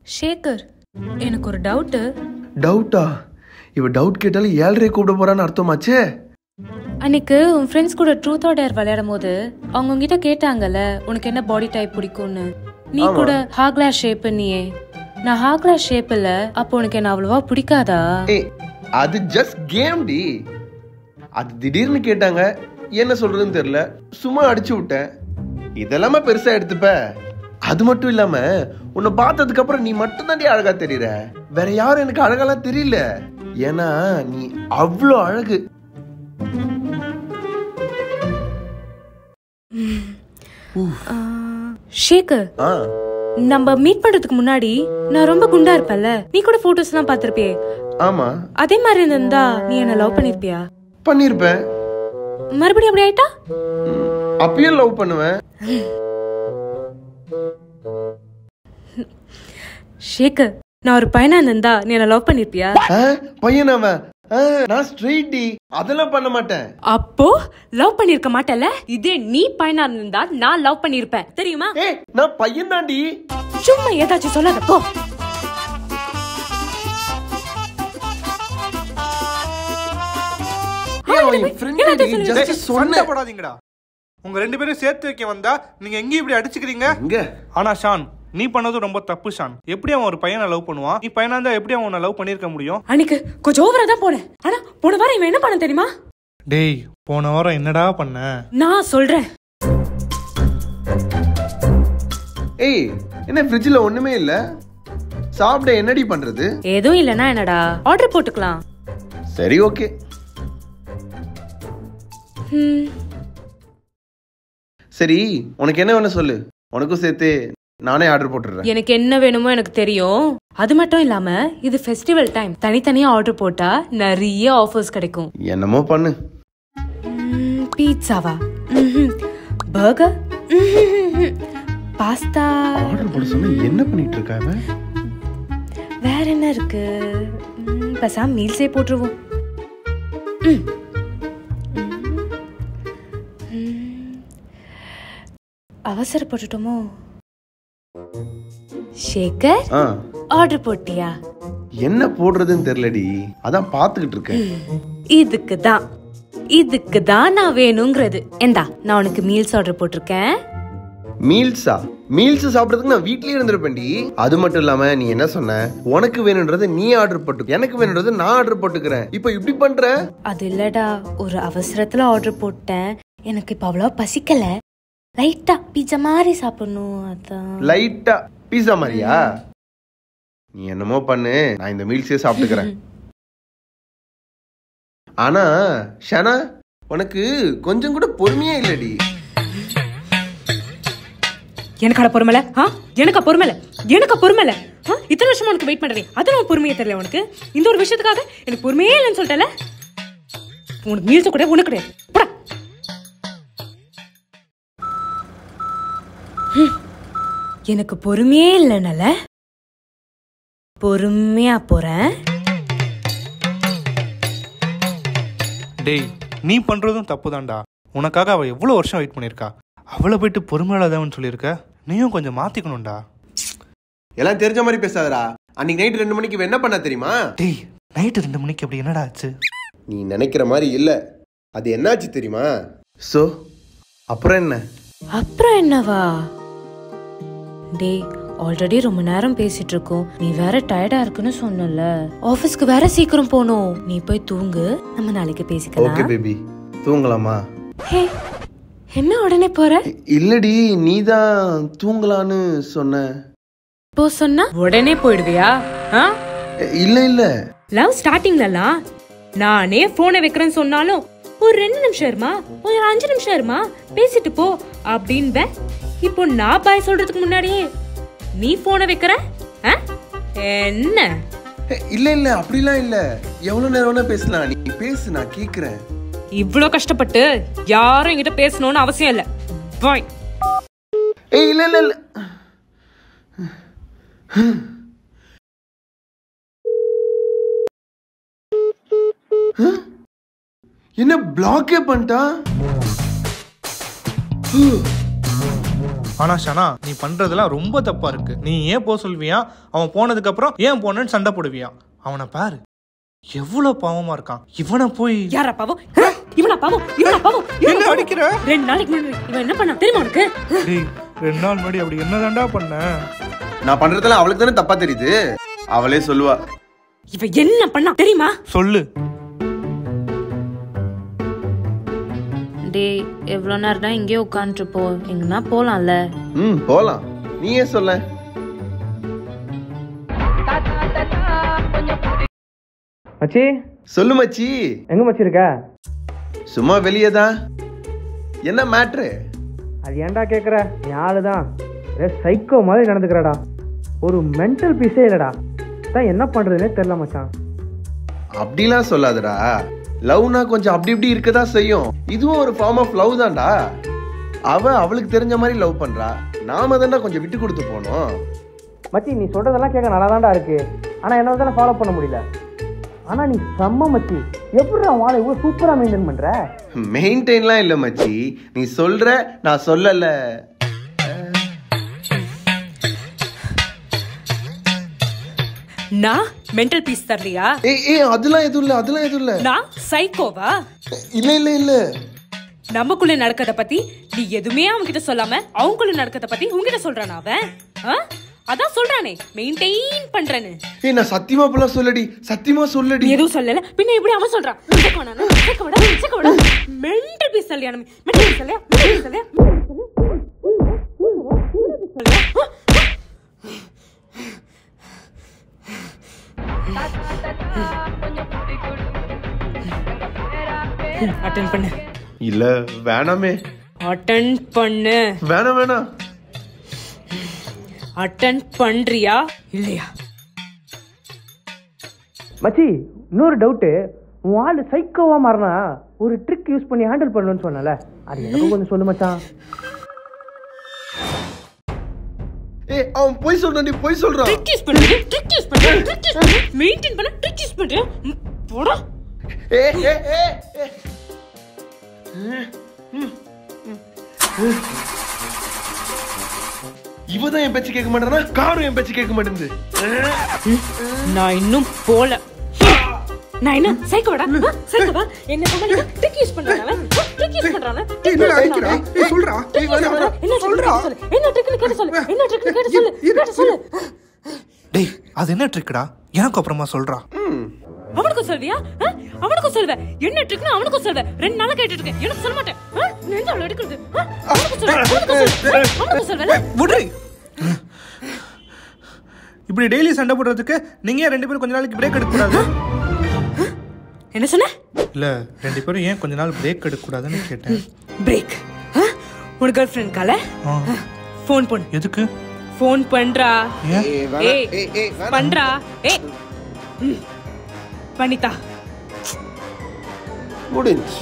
ஷேகர் எனக்கு ஒரு டவுட்டு டவுட்டா இவ டவுட் கேட்டாலும் ஏழரை கூப்பிட போறான்னு அர்த்தமாச்சே அன்னைக்கு உன் ஃப்ரெண்ட்ஸ் கூட ட்ரூத் ஆர் டேர் விளையாடும் போது அவங்க உங்ககிட்ட கேட்டாங்கல்ல உனக்கு என்ன பாடி டைப் பிடிக்கும்னு நீ கூட ஹாக்லா ஷேப் நீயே நான் ஹாக்லா ஷேப் இல்ல அப்போ உனக்கு என்ன அவ்வளவா பிடிக்காதா ஏய் அது ஜஸ்ட் கேம் டி அது திடீர்னு கேட்டாங்க என்ன சொல்றதுன்னு தெரியல சும்மா அடிச்சு விட்டேன் இதெல்லாமே பெருசா எடுத்துப்ப அது மட்டும் இல்லாம உன்னை பார்த்ததுக்கு அப்புறம் நீ மட்டும் தாண்டி அழகா தெரியற வேற யாரும் எனக்கு அழகாலாம் தெரியல ஏன்னா நீ அவ்வளோ அழகு ஆ, ஷேகர் ஆ நம்ம மீட் பண்றதுக்கு முன்னாடி நான் ரொம்ப குண்டா இருப்பேன்ல நீ கூட போட்டோஸ் எல்லாம் பாத்திருப்பியே ஆமா அதே மாதிரி இருந்தா நீ என்ன லவ் பண்ணிருப்பியா பண்ணிருப்பேன் மறுபடியும் அப்படி ஆயிட்டா ம், அப்பயும் லவ் பண்ணுவேன் ஷேகர் நான் ஒரு பையனா இருந்தா நீ என்ன லவ் பண்ணிருப்பியா ஆ, பையன் அவன் ஆ, நான் ஸ்ட்ரெயிட் டி அதெல்லாம் பண்ண மாட்டேன் அப்போ லவ் பண்ணிருக்க மாட்டல இதே நீ பையனா இருந்தா நான் லவ் பண்ணிருப்பேன் தெரியுமா ஏய் நான் பையன் தாண்டி சும்மா ஏதாச்சும் சொல்லாத போ ஜஸ்ட் சண்டை சொன்னேன் போடாதீங்கடா உங்க ரெண்டு பேரும் சேர்த்து வைக்க வந்தா நீங்க எங்கேயும் இப்படி அடிச்சுக்கிறீங்க எங்க ஆனா ஷான் நீ பண்ணது ரொம்ப தப்பு ஷான் எப்படி அவன் ஒரு பையனை லவ் பண்ணுவான் நீ பையனா இருந்தா எப்படி அவன் உன்னை லவ் பண்ணிருக்க முடியும் அன்னைக்கு கொஞ்சம் ஓவரா தான் போனேன் ஆனா போன வாரம் இவன் என்ன பண்ண தெரியுமா டேய் போன வாரம் என்னடா பண்ண நான் சொல்றேன் ஏய் என்ன ஃப்ரிட்ஜில் ஒண்ணுமே இல்ல சாப்பிட என்னடி பண்றது எதுவும் இல்லனா என்னடா ஆர்டர் போட்டுக்கலாம் சரி ஓகே ஹம், சரி உனக்கு என்ன வேணும் சொல்லு உனக்கும் சேர்த்து நானே ஆர்டர் போட்டுடுறேன் எனக்கு என்ன வேணுமோ எனக்கு தெரியும் அது மட்டும் இல்லாம இது ஃபெஸ்டிவல் டைம் தனித்தனியா ஆர்டர் போட்டா நிறைய ஆஃபர்ஸ் கிடைக்கும் என்னமோ பண்ணு பீட்சாவா பர்கர் பாஸ்தா ஆர்டர் போட சொன்னா என்ன பண்ணிட்டு இருக்கா அவன் வேற என்ன இருக்கு ம், பேசாம மீல்ஸே போட்டுருவோம் ம். ம். அவசரப்பட்டுட்டோமோ ஷேகர் ஆ ஆர்டர் போட்டியா என்ன போடுறதுன்னு தெரியலடி அதான் பார்த்துக்கிட்டு இருக்கேன் இதுக்கு தான் இதுக்கு தான் நான் வேணுங்கிறது ஏண்டா நான் உனக்கு மீல்ஸ் ஆர்டர் போட்டிருக்கேன் மீல்ஸா மீல்ஸ் சாப்பிடுறதுக்கு நான் வீட்லயே இருந்திருப்பேன்டி அது மட்டும் இல்லாம நீ என்ன சொன்ன உனக்கு வேணும்ன்றது நீ ஆர்டர் போட்டு எனக்கு வேணும்ன்றது நான் ஆர்டர் போட்டுக்கிறேன் இப்போ இப்படி பண்ற அது இல்லடா ஒரு அவசரத்துல ஆர்டர் போட்டேன் எனக்கு இப்ப அவ்வளவா பசிக்கல லைட்டா பீட்சா மாதிரி சாப்பிடணும் அதான் லைட்டா பீஸா மாதிரியா நீ என்னமோ பண்ணு நான் இந்த மீல்ஸே சாப்பிட்டுக்கிறேன் ஆனா ஷனா உனக்கு கொஞ்சம் கூட பொறுமையே இல்லடி எனக்கா பொறுமல ஆ எனக்கா பொறுமல எனக்கா பொறுமல ஆ இத்தனை வருஷமா உனக்கு வெயிட் பண்றேன் அதெல்லாம் பொறுமையே தெரியல உனக்கு இந்த ஒரு விஷயத்துக்காக எனக்கு பொறுமையே இல்லைன்னு சொல்லிட்டல உனக்கு மீல்ஸ் கூட உனக்கு கிடையாது போடா ஹம். எனக்கு பொறுமையே இல்லைனால பொறுமையா போறேன் டேய் நீ பண்றதும் தப்பு தான்டா உனக்காக அவ எவ்வளவு வருஷம் வெயிட் பண்ணிருக்கா அவளை போயிட்டு பொறுமையாளதவன் சொல்லியிருக்க நீயும் கொஞ்சம் மாத்திக்கணும்டா எல்லாம் தெரிஞ்ச மாதிரி பேசாதடா அன்னைக்கு நைட் ரெண்டு மணிக்கு இவன் என்ன பண்ண தெரியுமா டேய் நைட்டு ரெண்டு மணிக்கு அப்படி என்னடா ஆச்சு நீ நினைக்கிற மாதிரி இல்ல அது என்னாச்சு தெரியுமா சோ அப்புறம் என்ன அப்புறம் என்னவா டேய் ஆல்ரெடி ரொம்ப நேரம் பேசிட்டு இருக்கோம் நீ வேற டயர்டா இருக்குன்னு சொன்னல ஆபீஸ்க்கு வேற சீக்கிரம் போகணும் நீ போய் தூங்கு நம்ம நாளைக்கு ஓகே பேசிக்கலாம் பேபி தூங்கலாமா ஹே என்ன உடனே போற இ- இல்லடி நீ தான் தூங்கலான்னு சொன்ன போ சொன்னா உடனே போயிடுவியா ஆ எ, இல்ல இல்ல லவ் ஸ்டார்டிங்லலாம் நானே போனை வைக்கிறேன்னு சொன்னாலும் ஒரு ரெண்டு நிமிஷம் இருமா ஒரு அஞ்சு நிமிஷம் இருமா பேசிட்டு போ அப்படின்ப இப்போ நான் பாய் சொல்றதுக்கு முன்னாடியே நீ போனை வைக்கிற ஆ? என்ன எ, இல்ல இல்ல அப்படிலாம் இல்ல எவ்வளவு நேரம் வேணா பேசலாம் நீ பேசு நான் கேக்குறேன் இவ்ளோ கஷ்டப்பட்டு யாரும் என்கிட்ட பேசணும்னு அவசியம் இல்ல பாய் ஏய் இல்ல இல்ல இல்ல என்ன பிளாக்கே பண்ணிட்டான் ஆனா ஷனா நீ பண்றதெல்லாம் ரொம்ப தப்பா இருக்கு நீ ஏன் போக சொல்வியா அவன் போனதுக்கு அப்புறம் ஏன் போனேன்னு சண்டை போடுவியான் அவனை பாரு எவ்வளவு பாவமா இருக்கான் இவனை போய் யாரா பாவம் ஆ? இவனா பாவம் இவனா பாவம் இவனா என்ன பாவம்? அடிக்கிற ரெண்டு நாளைக்கு முன்னாடி இவன் என்ன பண்ணா தெரியுமா உனக்கு டேய் ரெண்டு நாள் முன்னாடி அப்படி என்னதான்டா பண்ண நான் பண்றதெல்லாம் அவளுக்கு தானே தப்பா தெரியுது அவளே சொல்லுவா இவன் என்ன பண்ணா தெரியுமா சொல்லு டேய் எவ்வளோ நேரம் தான் இங்கேயே உட்காந்துருப்போ எங்கன்னா போலாம்ல ம் போலாம் நீ ஏன் சொல்ல மச்சி சொல்லு மச்சி எங்க மச்சி இருக்க சும்மா வெளியே தான் என்ன மேட்ரு அது ஏன்டா கேட்குற நீ ஆளு தான் ஏ சைக்கோ மாதிரி நடந்துக்கிறடா ஒரு மென்டல் பீஸே இல்லடா தான் என்ன பண்றதுனே தெரியல மச்சான் அப்படிலாம் சொல்லாதடா லவ்னா கொஞ்சம் அப்படி இப்படி இருக்கதா செய்யும் இதுவும் ஒரு ஃபார்ம் ஆஃப் லவ் தான்டா அவ அவளுக்கு தெரிஞ்ச மாதிரி லவ் பண்றா நாம தான்டா கொஞ்சம் விட்டு கொடுத்து போனோம் மச்சி நீ சொல்றதெல்லாம் கேட்க நல்லா தான்டா இருக்கு ஆனா என்னால தானே ஃபாலோ பண்ண முடியல ஆனா நீ செம்ம மச்சி எப்படி அவன் ஆளை இவ்வளோ சூப்பரா மெயின்டைன் பண்ற மெயின்டைன்லாம் இல்ல மச்சி நீ சொல்ற நான் சொல்லல நான் மென்டல் பீஸ் தரலையா ஏய் ஏய் அதெல்லாம் எதுவும் இல்ல அதெல்லாம் எதுவும் இல்ல நான் சைக்கோவா இல்ல இல்ல இல்ல நமக்குள்ள நடக்கத பத்தி நீ எதுவுமே அவன்கிட்ட சொல்லாம அவங்களுக்குள்ள நடக்கத பத்தி உன்கிட்ட சொல்றானா அவன் ஆ? அதான் சொல்றானே மெயின்டைன் பண்றேன்னு ஏய் நான் சத்தியமா அப்பெல்லாம் சொல்லடி சத்தியமா சொல்லடி நீ எதுவும் சொல்லல பின்ன இப்படி அவன் சொல்றான் சேர்க்க வேணாம், சேர்க்க வேணாம், சேர்க்க வேணாம். மென்டல் பீஸ் சொல்லியா நம்ம மென்டல் பீஸ் சொல்லியா மென்டல் பீஸ் சொல்லியா அட்டன் பண்ணு இல்ல வேணாமே அட்டன் பண்ணு வேணாம் வேணாம் அட்டன் பண்றியா இல்லையா மச்சி இன்னொரு டவுட்டு உன் ஆள் சைக்கோவா மாறினா ஒரு ட்ரிக் யூஸ் பண்ணி ஹேண்டில் பண்ணணும்னு சொன்னல அது எனக்கு கொஞ்சம் சொல்லு மச்சான் ஏய் அவன் போய் சொல்றான் நீ போய் சொல்றான் ட்ரிக் யூஸ் பண்ணு ட்ரிக் யூஸ் பண்ணு ட்ரிக் யூஸ் பண்ணு மெயின்டைன் பண்ண ட்ரிக் யூஸ் பண்ணு ம், போடா ஏய் ஏய் ஏய் ஏய். இவ தான் என் பேச்சு கேட்க மாட்டானா காரும் என் பேச்சு கேட்க மாட்டேங்குது நான் இன்னும் போல நான் என்ன சைக்கோடா சைக்கோவா என்ன பண்ணி ட்ரிக் யூஸ் பண்றானே அவன் ட்ரிக் யூஸ் பண்றானே என்னடா அடிக்கிறா? ஏய், சொல்றா. ஏய், வேணாம், வேணாம். என்ன சொல்றா என்ன ட்ரிக்னு கேட்டு சொல்லு என்ன ட்ரிக்னு கேட்டு சொல்லு கேட்டு சொல்லு டேய் அது என்ன ட்ரிக்டா எனக்கு அப்புறமா சொல்றா அவனுக்கும் சொல்வியா ஆ? அவனுக்கும் சொல்வ என்ன ட்ரிக்னு அவனுக்கும் சொல்வ ரெண்டு நாளா கேட்டுட்டு இருக்கேன் எனக்கு சொல்ல மாட்டேன் ஆ? நெஞ்சு அவ்வளவு எடுக்கிறது ஆ? அவனுக்கும் சொல்வ அவனுக்கும் சொல்வ ஆ? அவனுக்கும் சொல்வல விடு இப்படி டெய்லி சண்டை போடுறதுக்கு நீங்க ஏன் ரெண்டு பேரும் கொஞ்ச நாளைக்கு பிரேக் எடுக்க கூடாது என்ன சொன்ன இல்ல ரெண்டு பேரும் ஏன் கொஞ்ச நாள் பிரேக் எடுக்க கூடாதுன்னு கேட்டேன் பிரேக் உன் கேர்ள் ஃப்ரெண்ட் கால ஆ, ஃபோன் பண்ணு எதுக்கு ஃபோன் பண்றா ஏன் ஏய் பண்றா ஏய் ம். வனிதா முடிஞ்சு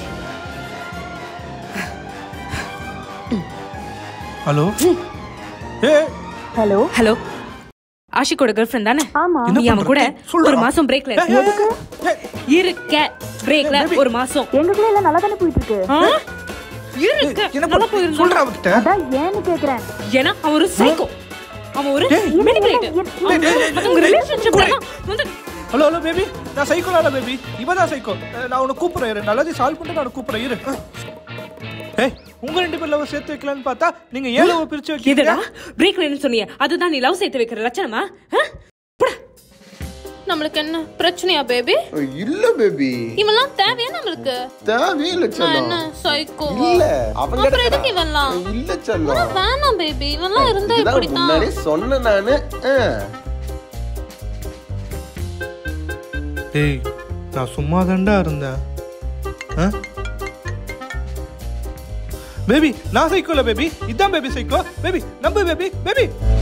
ஹலோ ஏ ஹலோ ஹலோ ஆஷிக்கோட கேர்ள் ஃப்ரெண்ட் தானே ஆமா நீ அவன் கூட சொல்றா. ஒரு மாசம் பிரேக்ல ஏய், ஏய், ஏய், இருக்க பிரேக்ல ஒரு மாசம் எங்களுக்குள்ள எல்லாம் நல்லா தானே போயிட்டு இருக்கு ஆ? இருக்க என்ன நல்லா பண்ண- போயிருந்தா சொல்றா அவகிட்ட அதான் ஏன்னு கேக்குறேன் ஏன்னா அவன் ஒரு சைக்கோ அவன் ஒரு டேய். manipulator. இல்ல, இல்ல, அவன் டேய், டேய், மத்தவங்க டேய், relationship டேய். எல்லாம் வந்து ஹலோ ஹலோ பேபி நான் சைக்கோ இல்ல பேபி இவ தான் சைக்கோ நான் உன்னை கூப்பிடுறேன் இரு நல்லது சால்வ் பண்ணிட்டு நான் உன்னை கூப்பிடுறேன் இரு ஏய் உங்க ரெண்டு பேர் லவ் சேர்த்து வைக்கலாம்னு பார்த்தா நீங்க ஏன் லவ் பிரிச்சு இதுடா வைக்கிறீங்க பிரேக்ல என்ன சொன்னீங்க அதுதான் நீ லவ் சேர்த்து வைக்கிற லட்சணமா ஆ? போடா. நம்மளுக்கு என்ன பிரச்சனையா பேபி இல்ல பேபி இவெல்லாம் தேவையா நம்மளுக்கு தேவையே இல்ல நான் என்ன செல்லம் சைக்கோ இல்ல அவங்க அப்புறம் எதுக்கு இவெல்லாம் இல்ல செல்லம் வேணாம் பேபி இவெல்லாம் இருந்தா இதுதான் இப்படித்தான் முன்னாடியே சொன்னேன் நானு ஆ. டேய் நான் சும்மா தாண்டா இருந்தேன் பேபி நான் சைக்கோ இல்ல பேபி இதான் பேபி சைக்கோ பேபி நம்பு பேபி பேபி